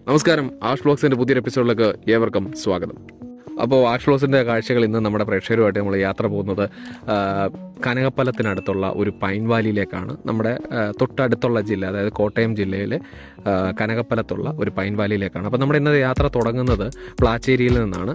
നമസ്കാരം ആഷ് ബ്ലോഗ്സിന്റെ പുതിയൊരു എപ്പിസോഡിലേക്ക് ഏവർക്കും സ്വാഗതം അപ്പോൾ ആഷ് ബ്ലോഗ്സിന്റെ കാഴ്ചകൾ ഇന്ന് നമ്മുടെ പ്രേക്ഷകരുമായിട്ട് നമ്മൾ യാത്ര പോകുന്നത് ആ, കനകപ്പലത്തിനടുത്തുള്ള ഒരു പൈൻ വാലിയിലേക്കാണ് നമ്മുടെ ആ, തൊട്ടടുത്തുള്ള ജില്ല അതായത് കോട്ടയം ജില്ലയിലെ ആ, കനകപ്പലത്തുള്ള ഒരു പൈൻ വാലിയിലേക്കാണ് അപ്പോൾ നമ്മുടെ ഇന്നത്തെ യാത്ര തുടങ്ങുന്നത് പ്ലാച്ചേരിയിൽ നിന്നാണ്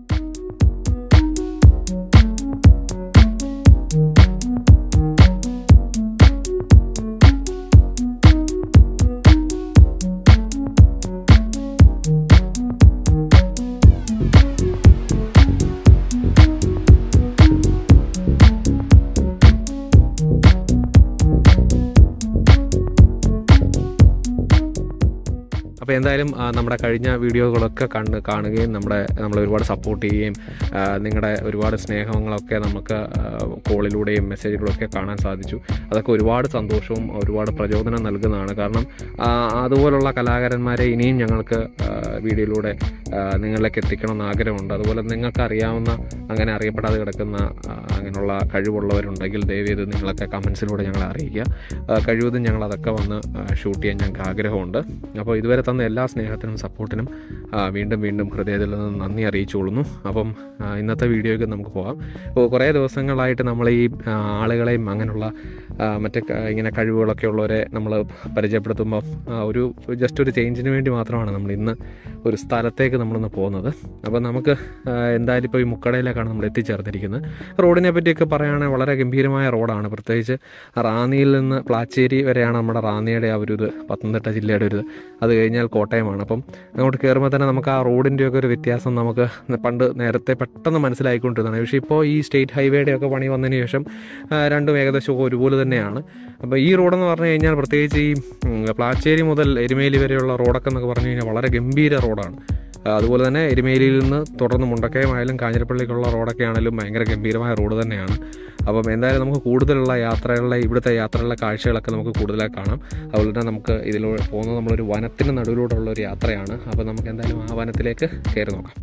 അപ്പോൾ എന്തായാലും ആ, നമ്മുടെ കഴിഞ്ഞ വീഡിയോകളൊക്കെ കണ്ട് കാണുകയും നമ്മുടെ നമ്മൾ ഒരുപാട് സപ്പോർട്ട് ചെയ്യുകയും ആ, നിങ്ങളുടെ ഒരുപാട് സ്നേഹങ്ങളൊക്കെ നമുക്ക് ആ, കോളിലൂടെയും മെസ്സേജിലൂടെയൊക്കെ കാണാൻ സാധിച്ചു അതൊക്കെ ഒരുപാട് സന്തോഷവും ഒരുപാട് പ്രചോദനം നൽകുന്നതാണ് കാരണം ആ, അതുപോലുള്ള കലാകാരന്മാരെ ഇനിയും ഞങ്ങൾക്ക് ആ, വീഡിയോയിലൂടെ ആ, നിങ്ങളിലേക്ക് എത്തിക്കണമെന്ന് ആഗ്രഹമുണ്ട് അതുപോലെ നിങ്ങൾക്ക് അറിയാവുന്ന അങ്ങനെ അറിയപ്പെടാതെ കിടക്കുന്ന ആ, അങ്ങനെയുള്ള കഴിവുള്ളവരുണ്ടെങ്കിൽ ദയവേത് നിങ്ങളൊക്കെ കമൻസിലൂടെ ഞങ്ങളെ അറിയിക്കുക ആ, കഴിവതും ഞങ്ങൾ അതൊക്കെ വന്ന് ഷൂട്ട് ചെയ്യാൻ ഞങ്ങൾക്ക് ആഗ്രഹമുണ്ട് അപ്പോൾ ഇതുവരെ തന്ന എല്ലാ സ്നേഹത്തിനും സപ്പോർട്ടിനും ആ, വീണ്ടും വീണ്ടും ഹൃദയത്തിൽ നിന്ന് നന്ദി അറിയിച്ചുകൊള്ളുന്നു അപ്പം ആ, ഇന്നത്തെ വീഡിയോയ്ക്ക് നമുക്ക് പോകാം ഇപ്പോൾ കുറേ ദിവസങ്ങളായിട്ട് നമ്മൾ ഈ ആ, ആളുകളെയും അങ്ങനെയുള്ള ആ, മറ്റ് ക- ഇങ്ങനെ കഴിവുകളൊക്കെ ഉള്ളവരെ നമ്മൾ പരിചയപ്പെടുത്തുമ്പോൾ ആ, ഒരു ജസ്റ്റ് ഒരു ചേഞ്ചിന് വേണ്ടി മാത്രമാണ് നമ്മൾ ഇന്ന് ഒരു സ്ഥലത്തേക്ക് നമ്മളിന്ന് പോകുന്നത് അപ്പോൾ നമുക്ക് ആ, എന്തായാലും ഇപ്പോൾ ഈ മുക്കടയിലേക്കാണ് നമ്മൾ എത്തിച്ചേർന്നിരിക്കുന്നത് റോഡിനെ പറ്റിയൊക്കെ പറയുകയാണെങ്കിൽ വളരെ ഗംഭീരമായ റോഡാണ് പ്രത്യേകിച്ച് റാന്നിയിൽ നിന്ന് പ്ലാച്ചേരി വരെയാണ് നമ്മുടെ റാന്നിയുടെ ആ ഒരു ഇത് പത്തനംതിട്ട ജില്ലയുടെ ഒരു ഇത് അത് കഴിഞ്ഞാൽ കോട്ടയമാണ് അപ്പം അങ്ങോട്ട് കയറുമ്പോൾ തന്നെ നമുക്ക് ആ റോഡിൻ്റെയൊക്കെ ഒരു വ്യത്യാസം നമുക്ക് പണ്ട് നേരത്തെ പെട്ടെന്ന് മനസ്സിലായിക്കൊണ്ടിരുന്നതാണ് പക്ഷേ ഇപ്പോൾ ഈ സ്റ്റേറ്റ് ഹൈവേയുടെ ഒക്കെ പണി വന്നതിന് ശേഷം ആ, രണ്ടും ഏകദേശം ഒരുപോലെ തന്നെയാണ് അപ്പോൾ ഈ റോഡെന്ന് പറഞ്ഞു കഴിഞ്ഞാൽ പ്രത്യേകിച്ച് ഈ ഉം, പ്ലാച്ചേരി മുതൽ എരുമേലി വരെയുള്ള റോഡൊക്കെ എന്നൊക്കെ പറഞ്ഞു കഴിഞ്ഞാൽ വളരെ ഗംഭീര റോഡാണ് ആ, അതുപോലെ തന്നെ എരുമേലിയിൽ നിന്ന് തുടർന്ന് മുണ്ടക്കയമായാലും കാഞ്ഞിരപ്പള്ളിക്കുള്ള റോഡൊക്കെ ആണെങ്കിലും ഭയങ്കര ഗംഭീരമായ റോഡ് തന്നെയാണ് അപ്പം എന്തായാലും നമുക്ക് കൂടുതലുള്ള യാത്രകളിലെ ഇവിടുത്തെ യാത്രകളിലെ കാഴ്ചകളൊക്കെ നമുക്ക് കൂടുതലായി കാണാം അതുപോലെ തന്നെ നമുക്ക് ഇതിലൂടെ പോകുന്നത് നമ്മളൊരു വനത്തിന് നടുവിലൂടെയുള്ള ഒരു യാത്രയാണ് അപ്പോൾ നമുക്ക് എന്തായാലും ആ വനത്തിലേക്ക് കയറി നോക്കാം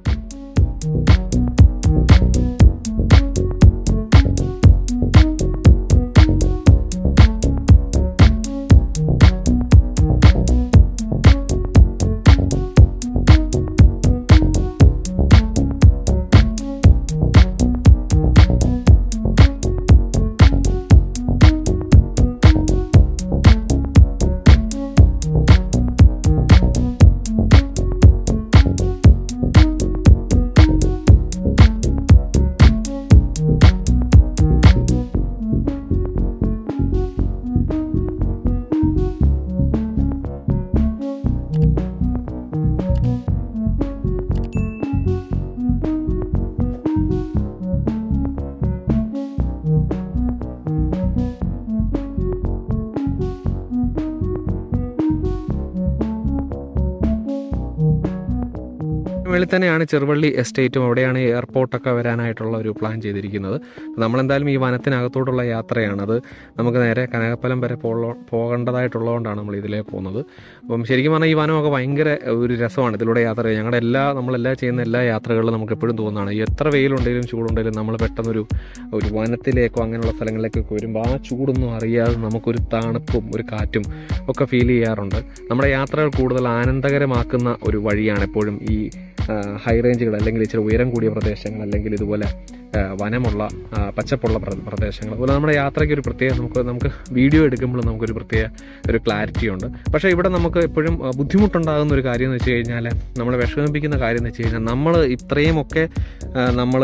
വെളി തന്നെയാണ് ചെറുവള്ളി എസ്റ്റേറ്റും അവിടെയാണ് എയർപോർട്ടൊക്കെ വരാനായിട്ടുള്ള ഒരു പ്ലാൻ ചെയ്തിരിക്കുന്നത് അപ്പോൾ നമ്മളെന്തായാലും ഈ വനത്തിനകത്തോട്ടുള്ള യാത്രയാണ് അത് നമുക്ക് നേരെ കനകപ്പലം വരെ പോളോ- പോകേണ്ടതായിട്ടുള്ളതുകൊണ്ടാണ് നമ്മൾ ഇതിലേ പോകുന്നത് അപ്പം ശരിക്കും പറഞ്ഞാൽ ഈ വനമൊക്കെ ഭയങ്കര ഒരു രസമാണ് ഇതിലൂടെ യാത്ര ചെയ്യുക ഞങ്ങളുടെ എല്ലാ നമ്മളെല്ലാം ചെയ്യുന്ന എല്ലാ യാത്രകളിലും നമുക്ക് എപ്പോഴും തോന്നുന്നതാണ് എത്ര വെയിലുണ്ടെങ്കിലും ചൂടുണ്ടെങ്കിലും നമ്മൾ പെട്ടെന്നൊരു ഒരു വനത്തിലേക്കോ അങ്ങനെയുള്ള സ്ഥലങ്ങളിലേക്കൊക്കെ വരുമ്പോൾ ആ ചൂടൊന്നും അറിയാതെ നമുക്കൊരു തണുപ്പും ഒരു കാറ്റും ഒക്കെ ഫീൽ ചെയ്യാറുണ്ട് നമ്മുടെ യാത്രകൾ കൂടുതൽ ആനന്ദകരമാക്കുന്ന ഒരു വഴിയാണ് എപ്പോഴും ഈ ആ, ഹൈ റേഞ്ചുകൾ അല്ലെങ്കിൽ ഇച്ചിരി ഉയരം കൂടിയ പ്രദേശങ്ങൾ അല്ലെങ്കിൽ ഇതുപോലെ ആ, വനമുള്ള ആ, പച്ചപ്പുള്ള പ്ര- പ്രദേശങ്ങൾ അതുപോലെ നമ്മുടെ യാത്രയ്ക്ക് ഒരു പ്രത്യേക നമുക്ക് നമുക്ക് വീഡിയോ എടുക്കുമ്പോൾ നമുക്കൊരു പ്രത്യേക ഒരു ക്ലാരിറ്റി ഉണ്ട് പക്ഷേ ഇവിടെ നമുക്ക് എപ്പോഴും ആ, ബുദ്ധിമുട്ടുണ്ടാകുന്ന ഒരു കാര്യം എന്ന് വെച്ച് കഴിഞ്ഞാൽ നമ്മളെ വിഷമിപ്പിക്കുന്ന കാര്യം എന്ന് വെച്ച് കഴിഞ്ഞാൽ നമ്മൾ ഇത്രയുമൊക്കെ നമ്മൾ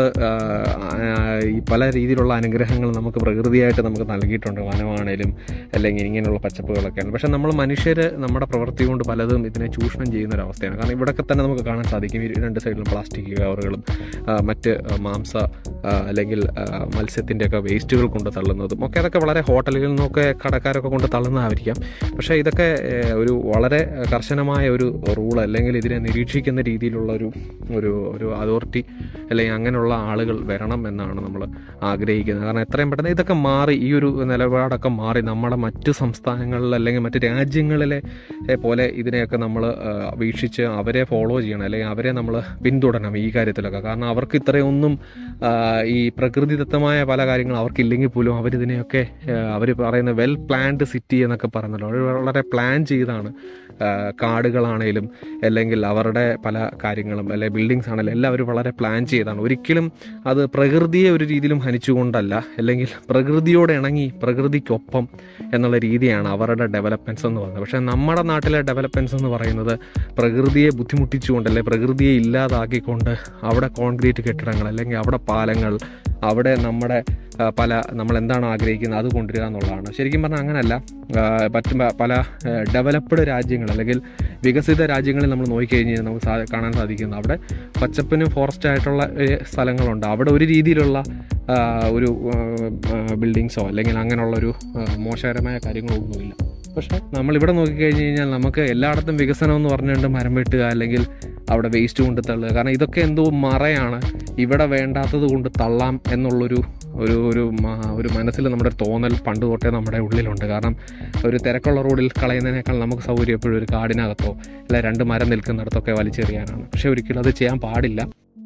ഈ പല രീതിയിലുള്ള അനുഗ്രഹങ്ങൾ നമുക്ക് പ്രകൃതിയായിട്ട് നമുക്ക് നൽകിയിട്ടുണ്ട് വനമാണേലും അല്ലെങ്കിൽ ഇങ്ങനെയുള്ള പച്ചപ്പുകളൊക്കെയാണ് പക്ഷേ നമ്മൾ മനുഷ്യർ നമ്മുടെ പ്രവൃത്തി കൊണ്ട് പലതും ഇതിനെ ചൂഷണം ചെയ്യുന്ന ഒരു അവസ്ഥയാണ് കാരണം ഇവിടെയൊക്കെ തന്നെ നമുക്ക് കാണാൻ സാധിക്കും ഈ രണ്ട് സൈഡിലും പ്ലാസ്റ്റിക് കവറുകളും ആ, മറ്റ് ആ, മാംസ ആ, അല്ലെങ്കിൽ മത്സ്യത്തിൻ്റെ ഒക്കെ വേസ്റ്റുകൾ കൊണ്ട് തള്ളുന്നതും ഒക്കെ അതൊക്കെ വളരെ ഹോട്ടലുകളിൽ നിന്നൊക്കെ കടക്കാരൊക്കെ കൊണ്ട് തള്ളുന്നതായിരിക്കാം പക്ഷേ ഇതൊക്കെ ഏ, ഒരു വളരെ കർശനമായ ഒരു റൂൾ അല്ലെങ്കിൽ ഇതിനെ നിരീക്ഷിക്കുന്ന രീതിയിലുള്ള ഒരു ഒരു ഒരു അതോറിറ്റി അല്ലെങ്കിൽ അങ്ങനെയുള്ള ആളുകൾ വരണം എന്നാണ് നമ്മൾ ആഗ്രഹിക്കുന്നത് കാരണം എത്രയും പെട്ടെന്ന് ഇതൊക്കെ മാറി ഈ ഒരു നിലപാടൊക്കെ മാറി നമ്മുടെ മറ്റ് സംസ്ഥാനങ്ങളിൽ അല്ലെങ്കിൽ മറ്റ് രാജ്യങ്ങളിലെ ഏ, പോലെ ഇതിനെയൊക്കെ നമ്മൾ വീക്ഷിച്ച് അവരെ ഫോളോ ചെയ്യണം അല്ലെങ്കിൽ അവരെ നമ്മൾ പിന്തുടരണം ഈ കാര്യത്തിലൊക്കെ കാരണം അവർക്ക് ഇത്രയൊന്നും ആ, ഈ പ്രകൃതിദത്തമായ പല കാര്യങ്ങളും അവർക്കില്ലെങ്കിൽ പോലും അവരിതിനെയൊക്കെ അവർ പറയുന്ന വെൽ പ്ലാൻഡ് സിറ്റി എന്നൊക്കെ പറയുന്നല്ലോ അവർ വളരെ പ്ലാൻ ചെയ്താണ് ആ, കാടുകളാണേലും അല്ലെങ്കിൽ അവരുടെ പല കാര്യങ്ങളും അല്ലെങ്കിൽ ബിൽഡിങ്സ് ആണെങ്കിലും എല്ലാം അവർ വളരെ പ്ലാൻ ചെയ്താണ് ഒരിക്കലും അത് പ്രകൃതിയെ ഒരു രീതിയിലും ഹനിച്ചുകൊണ്ടല്ല അല്ലെങ്കിൽ പ്രകൃതിയോട് ഇണങ്ങി പ്രകൃതിക്കൊപ്പം എന്നുള്ള രീതിയാണ് അവരുടെ ഡെവലപ്മെൻറ്റ്സ് എന്ന് പറയുന്നത് പക്ഷേ നമ്മുടെ നാട്ടിലെ ഡെവലപ്മെൻറ്റ്സ് എന്ന് പറയുന്നത് പ്രകൃതിയെ ബുദ്ധിമുട്ടിച്ചുകൊണ്ട് അല്ലെങ്കിൽ പ്രകൃതിയെ ഇല്ലാതാക്കിക്കൊണ്ട് അവിടെ കോൺക്രീറ്റ് കെട്ടിടങ്ങൾ അല്ലെങ്കിൽ അവിടെ പാലങ്ങൾ അവിടെ നമ്മുടെ ആ, പല നമ്മൾ എന്താണോ ആഗ്രഹിക്കുന്നത് അത് കൊണ്ടുവരിക എന്നുള്ളതാണ് ശരിക്കും പറഞ്ഞാൽ അങ്ങനല്ല ആ, പറ്റും പല ഡെവലപ്ഡ് രാജ്യങ്ങൾ അല്ലെങ്കിൽ വികസിത രാജ്യങ്ങളിൽ നമ്മൾ നോക്കിക്കഴിഞ്ഞ് കഴിഞ്ഞാൽ നമുക്ക് സാ- കാണാൻ സാധിക്കുന്നത് അവിടെ പച്ചപ്പിനും ഫോറസ്റ്റ് ആയിട്ടുള്ള ഏ, സ്ഥലങ്ങളുണ്ട് അവിടെ ഒരു രീതിയിലുള്ള ആ, ഒരു ബിൽഡിങ്സോ അല്ലെങ്കിൽ അങ്ങനെയുള്ളൊരു ആ, മോശകരമായ കാര്യങ്ങളൊന്നുമില്ല പക്ഷേ നമ്മളിവിടെ നോക്കിക്കഴിഞ്ഞ് കഴിഞ്ഞാൽ നമുക്ക് എല്ലായിടത്തും വികസനം എന്ന് പറഞ്ഞുകൊണ്ട് മരം വെട്ടുക അല്ലെങ്കിൽ അവിടെ വേസ്റ്റ് കൊണ്ട് തള്ളുക കാരണം ഇതൊക്കെ എന്തോ മറയാണ് ഇവിടെ വേണ്ടാത്തത് കൊണ്ട് തള്ളാം എന്നുള്ളൊരു ഒരു ഒരു മ- ഒരു മനസ്സിൽ നമ്മുടെ ഒരു തോന്നൽ പണ്ട് തൊട്ടേ നമ്മുടെ ഉള്ളിലുണ്ട് കാരണം ഒരു തിരക്കുള്ള റോഡിൽ കളയുന്നതിനേക്കാൾ നമുക്ക് സൗകര്യം എപ്പോഴും ഒരു കാടിനകത്തോ അല്ല രണ്ട് മരം നിൽക്കുന്നിടത്തൊക്കെ വലിച്ചെറിയാനാണ് പക്ഷേ ഒരിക്കലും അത് ചെയ്യാൻ പാടില്ല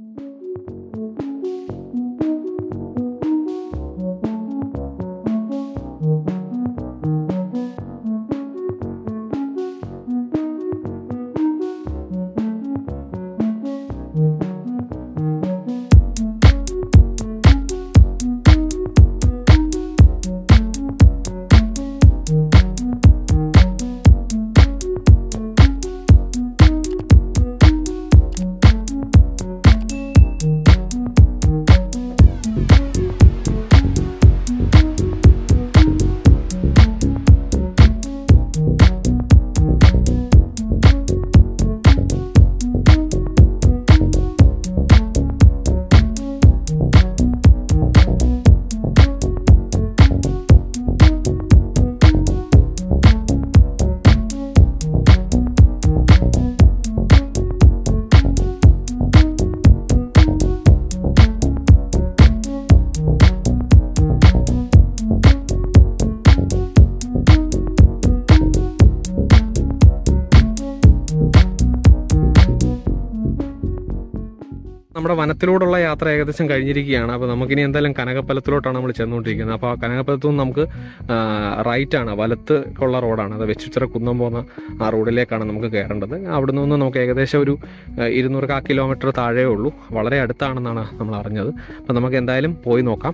നമ്മുടെ വനത്തിലൂടെയുള്ള യാത്ര ഏകദേശം കഴിഞ്ഞിരിക്കുകയാണ് അപ്പോൾ നമുക്കിനി എന്തായാലും കനകപ്പലത്തിലോട്ടാണ് നമ്മൾ ചെന്നുകൊണ്ടിരിക്കുന്നത് അപ്പോൾ ആ കനകപ്പലത്തു നിന്ന് നമുക്ക് റൈറ്റ് ആണ് വലത്ത് ഉള്ള റോഡാണ് അത് വെച്ചുച്ചിറ കുന്നം പോകുന്ന ആ റോഡിലേക്കാണ് നമുക്ക് കയറേണ്ടത് അവിടെ നിന്ന് നമുക്ക് ഏകദേശം ഒരു ആ, ഇരുന്നൂറ് കാ കിലോമീറ്റർ താഴേ ഉള്ളൂ വളരെ അടുത്താണെന്നാണ് നമ്മൾ അറിഞ്ഞത് അപ്പോൾ നമുക്ക് എന്തായാലും പോയി നോക്കാം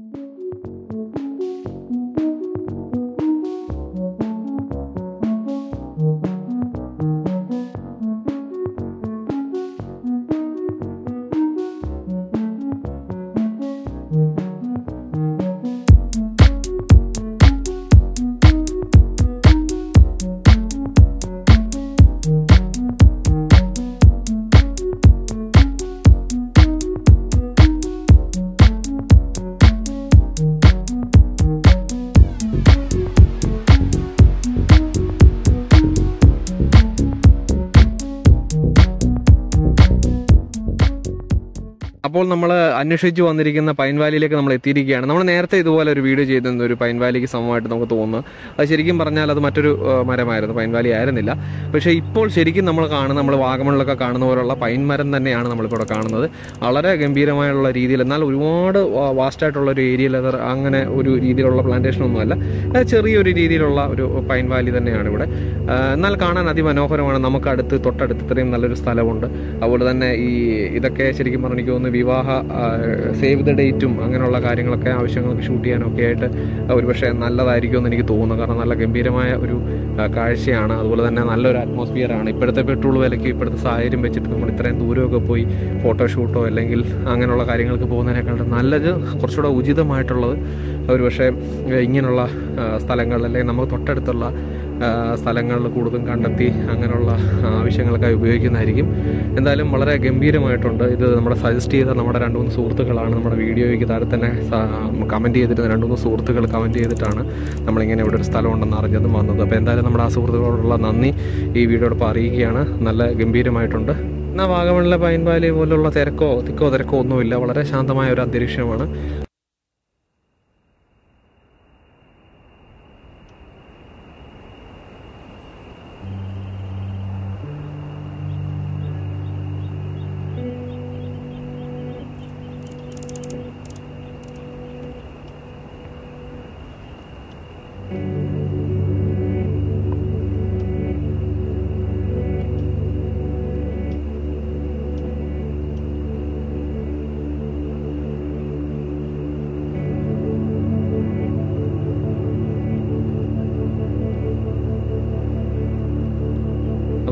അപ്പോൾ നമ്മൾ അന്വേഷിച്ച് വന്നിരിക്കുന്ന പൈൻ വാലിയിലേക്ക് നമ്മൾ എത്തിയിരിക്കുകയാണ് നമ്മൾ നേരത്തെ ഇതുപോലെ ഒരു വീഡിയോ ചെയ്തിരുന്ന ഒരു പൈൻ വാലിക്ക് സമമായിട്ട് നമുക്ക് തോന്നുന്നു അത് ശരിക്കും പറഞ്ഞാൽ അത് മറ്റൊരു ആ, മരമായിരുന്നു പൈൻ വാലി ആയിരുന്നില്ല പക്ഷേ ഇപ്പോൾ ശരിക്കും നമ്മൾ കാണുന്ന നമ്മൾ വാഗമണിലൊക്കെ കാണുന്ന പോലുള്ള പൈൻ മരം തന്നെയാണ് നമ്മളിപ്പോൾ ഇവിടെ കാണുന്നത് വളരെ ഗംഭീരമായുള്ള രീതിയിൽ എന്നാൽ ഒരുപാട് വാസ്റ്റ് ആയിട്ടുള്ള ഒരു ഏരിയയിൽ അത് അങ്ങനെ ഒരു രീതിയിലുള്ള പ്ലാന്റേഷൻ ഒന്നുമല്ല അത് ചെറിയൊരു രീതിയിലുള്ള ഒരു പൈൻ വാലി തന്നെയാണ് ഇവിടെ ആ, എന്നാൽ കാണാൻ അതിമനോഹരമാണ് നമുക്ക് അടുത്ത് തൊട്ടടുത്ത് ഇത്രയും നല്ലൊരു സ്ഥലമുണ്ട് അതുപോലെ തന്നെ ഈ ഇതൊക്കെ ശരിക്കും പറഞ്ഞാൽ എനിക്ക് തോന്നുന്നു വിവാഹ സേവ് ദ ഡേറ്റും അങ്ങനെയുള്ള കാര്യങ്ങളൊക്കെ ആവശ്യങ്ങൾക്ക് ഷൂട്ട് ചെയ്യാനൊക്കെ ആയിട്ട് ഒരുപക്ഷെ നല്ലതായിരിക്കും എന്ന് എനിക്ക് തോന്നുന്നു കാരണം നല്ല ഗംഭീരമായ ഒരു ആ, കാഴ്ചയാണ് അതുപോലെ തന്നെ നല്ലൊരു അറ്റ്മോസ്ഫിയർ ആണ് ഇപ്പോഴത്തെ പെട്രോൾ വിലയ്ക്ക് ഇപ്പോഴത്തെ സാഹചര്യം വെച്ചിട്ട് നമ്മൾ ഇത്രയും ദൂരമൊക്കെ പോയി ഫോട്ടോഷൂട്ടോ അല്ലെങ്കിൽ അങ്ങനെയുള്ള കാര്യങ്ങൾക്ക് പോകുന്നതിനേക്കാളും നല്ലത് കുറച്ചുകൂടെ ഉചിതമായിട്ടുള്ളത് ഒരു പക്ഷേ ഇങ്ങനെയുള്ള ആ, സ്ഥലങ്ങൾ അല്ലെങ്കിൽ നമുക്ക് തൊട്ടടുത്തുള്ള ആ, സ്ഥലങ്ങളിൽ കൂടുതലും കണ്ടെത്തി അങ്ങനെയുള്ള ആവശ്യങ്ങൾക്കായി ഉപയോഗിക്കുന്നതായിരിക്കും എന്തായാലും വളരെ ഗംഭീരമായിട്ടുണ്ട് ഇത് നമ്മുടെ സജസ്റ്റ് ചെയ്ത നമ്മുടെ രണ്ട് മൂന്ന് സുഹൃത്തുക്കളാണ് നമ്മുടെ വീഡിയോയ്ക്ക് താഴെ തന്നെ കമൻറ്റ് ചെയ്തിരുന്ന രണ്ട് മൂന്ന് സുഹൃത്തുക്കൾ കമൻറ്റ് ചെയ്തിട്ടാണ് നമ്മളിങ്ങനെ ഇവിടെ ഒരു സ്ഥലമുണ്ടെന്ന് അറിഞ്ഞതും വന്നത് അപ്പോൾ എന്തായാലും നമ്മുടെ ആ സുഹൃത്തുക്കളോടുള്ള നന്ദി ഈ വീഡിയോടൊപ്പം അറിയിക്കുകയാണ് നല്ല ഗംഭീരമായിട്ടുണ്ട് എന്നാൽ വാഗമണിലെ പൈൻ വാലി പോലുള്ള തിരക്കോ തിക്കോ തിരക്കോ ഒന്നുമില്ല വളരെ ശാന്തമായ ഒരു അന്തരീക്ഷമാണ്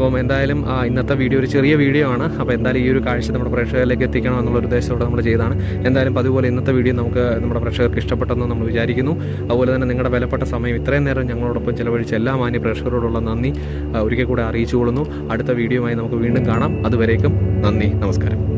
അപ്പം എന്തായാലും ആ, ഇന്നത്തെ വീഡിയോ ഒരു ചെറിയ വീഡിയോ ആണ് അപ്പോൾ എന്തായാലും ഈ ഒരു കാഴ്ച നമ്മുടെ പ്രേക്ഷകരിലേക്ക് എത്തിക്കണം എന്നുള്ള ഒരു ഉദ്ദേശത്തോടെ നമ്മൾ ചെയ്തതാണ് എന്തായാലും അതുപോലെ ഇന്നത്തെ വീഡിയോ നമുക്ക് നമ്മുടെ പ്രേക്ഷകർക്ക് ഇഷ്ടപ്പെട്ടെന്ന് നമ്മൾ വിചാരിക്കുന്നു അതുപോലെ തന്നെ നിങ്ങളുടെ വിലപ്പെട്ട സമയം ഇത്രയും നേരം ഞങ്ങളോടൊപ്പം ചിലവഴിച്ച എല്ലാ മാന്യ പ്രേക്ഷകരോടുള്ള നന്ദി ആ, ഒരിക്കൽ കൂടെ അറിയിച്ചുകൊള്ളുന്നു അടുത്ത വീഡിയോയുമായി നമുക്ക് വീണ്ടും കാണാം അതുവരേക്കും നന്ദി നമസ്കാരം